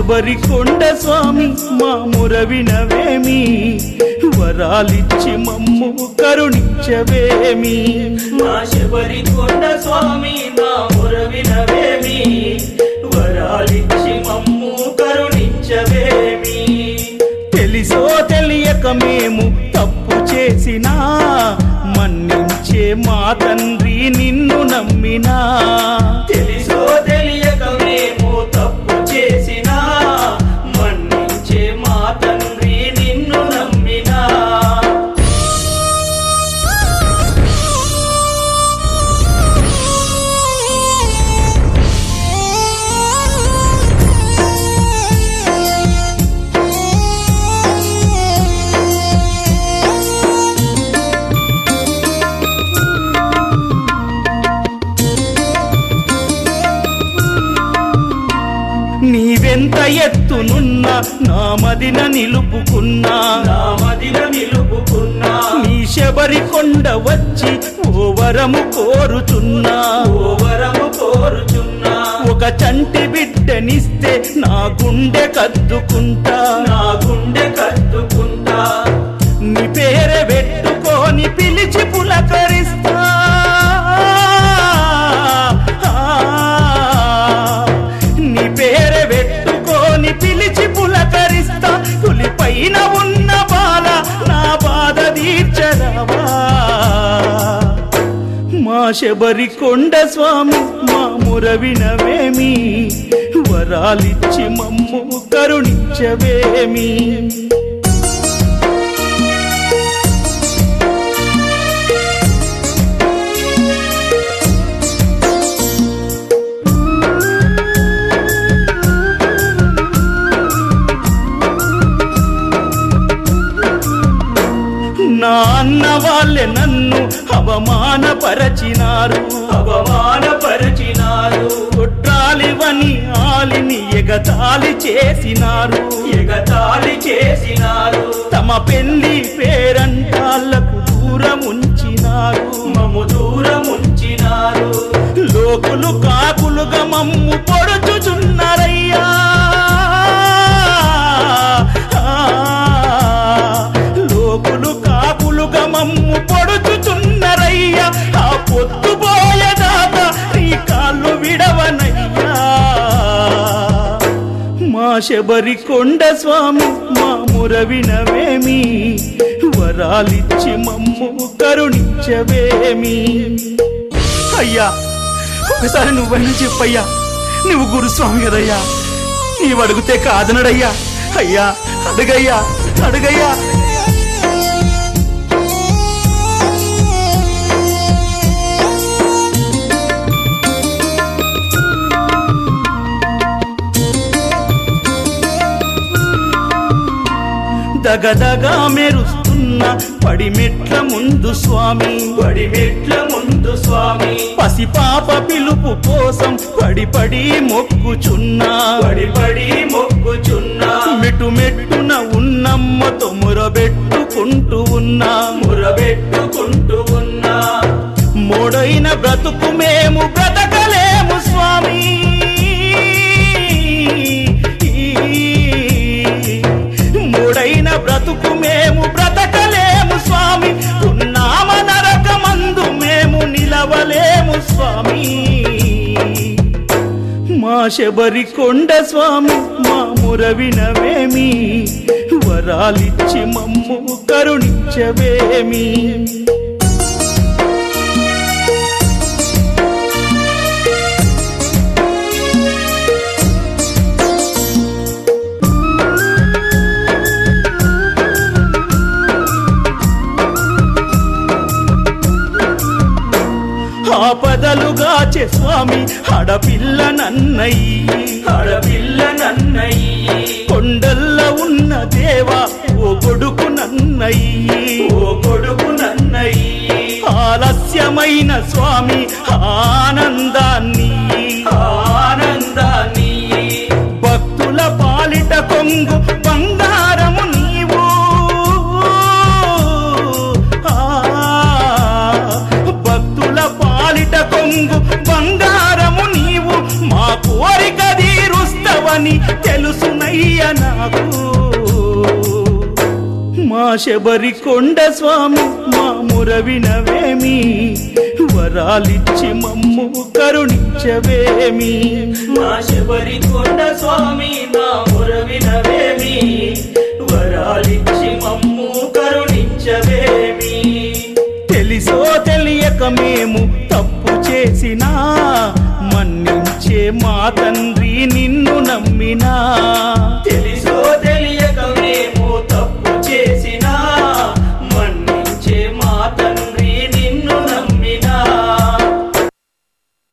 శబరి కొండ స్వామి మా మురవినవేమి వరాలిచ్చి మమ్ము కరుణించవేమి మా శబరి కొండ స్వామి మా మురవినవేమి వరాలిచ్చి మమ్ము కరుణించవేమి తెలిసో తెలియక మేము తప్పు చేసినా మన్నించే మా తండ్రి నిన్ను నమ్మినా తెలిసో తెలియక మేము తప్పు చేసినా మన్నించే మా తండ్రి నిన్ను నమ్మినా నీవెంత ఎత్తునున్నా నా మదిన నిలుపుకున్నా నా మదిన నిలుపుకున్నా నీ శబరి కొండ వచ్చి ఓ వరము కోరుచున్నా ఓ వరము కోరుచున్నా ఒక చంటి బిడ్డనిస్తే నా గుండె కద్దుకుంటా నా గుండె కట్టుకుంటా నీ పేరు పెట్టుకొని పిలిచి పులకరిస్తా నీ పేరు పెట్టుకొని పిలిచి పులకరిస్తా పులి పైన ఉన్న బాల నా బాధ తీర్చరావా మా శబరి కొండ స్వామి మా మురవినవేమి వరాలిచ్చి మమ్ము కరుణించవేమి నా అన్న వాళ్ళే నన్ను అవమానపరచినారు అవమానపరచినారు కొట్టాలివని ఆలిని ఎగతాళి చేసినారు ఎగతాళి చేసినారు తమ పెళ్లి పేరంటాళ్లకు దూరం ఉంచినారు మమ్ము దూరముంచినారు లోకులు కాకులుగా మమ్ము పొడుచుచున్నారయ్యా లోకులు కాకులుగా మమ్ము పొడుచుచున్నారయ్యా ఆ పొద్దు పోయేదాకా నీ కాళ్ళు విడవనయ్యా మా శబరి కొండ స్వామి మా మురవినవేమి వరాలిచ్చి మమ్ము కరుణించవేమి అయ్యా ఒకసారి నువ్వైనా చెప్పయ్యా నువ్వు గురుస్వామి కదయ్యా నీవు అడిగితే కాదనడయ్యా అయ్యా అడుగయ్యా అడుగయ్యా దగదగా మెరుస్తున్న పడిమెట్ల ముందు స్వామి పడి మెట్ల ముందు స్వామి పసిపాప పిలుపు కోసం పడి పడి మొక్కుచున్నా పడి పడి మొక్కుచున్నా మెట్టు మెట్టున ఉన్నమ్మతో మురబెట్టుకుంటూ ఉన్నా మురబెట్టుకుంటూ ఉన్నా మోడైన బ్రతుకు మేము బ్రతకలేము స్వామి మూడైన బ్రతుకు మేము బ్రతకలేము స్వామి ఉన్నామ నరకమందు మేము నిలవలేము స్వామి మా శబరి కొండ స్వామి మా మురవినవేమి వరాలిచ్చి మమ్ము కరుణించవేమి ఆపదలుగాచే స్వామి ఆడపిల్ల నన్నయ్యి ఆడపిల్ల నన్నయ్యి కొండల్ల ఉన్న దేవా ఓ కొడుకు నన్నయ్యి ఓ కొడుకు నన్నయ్యి ఆలస్యమైన స్వామి ఆనందాన్ని ఆనందాన్ని భక్తుల పాలిట కొంగు బంగారము నీవు ఆ, భక్తుల పాలిట కొంగు బంగారము నీవు మా కోరిక తీరుస్తవని తెలుసున శబరి కొండ స్వామి మా మురవినవేమి వరాలిచ్చి మమ్ము కరుణించవేమి మా శబరి కొండ స్వామి నా మురవినవేమి వరాలిచ్చి మమ్ము కరుణించవేమి తెలిసో తెలియక మేము తప్పు చేసినా మన్నించే మా తండ్రి నిన్ను నమ్మినా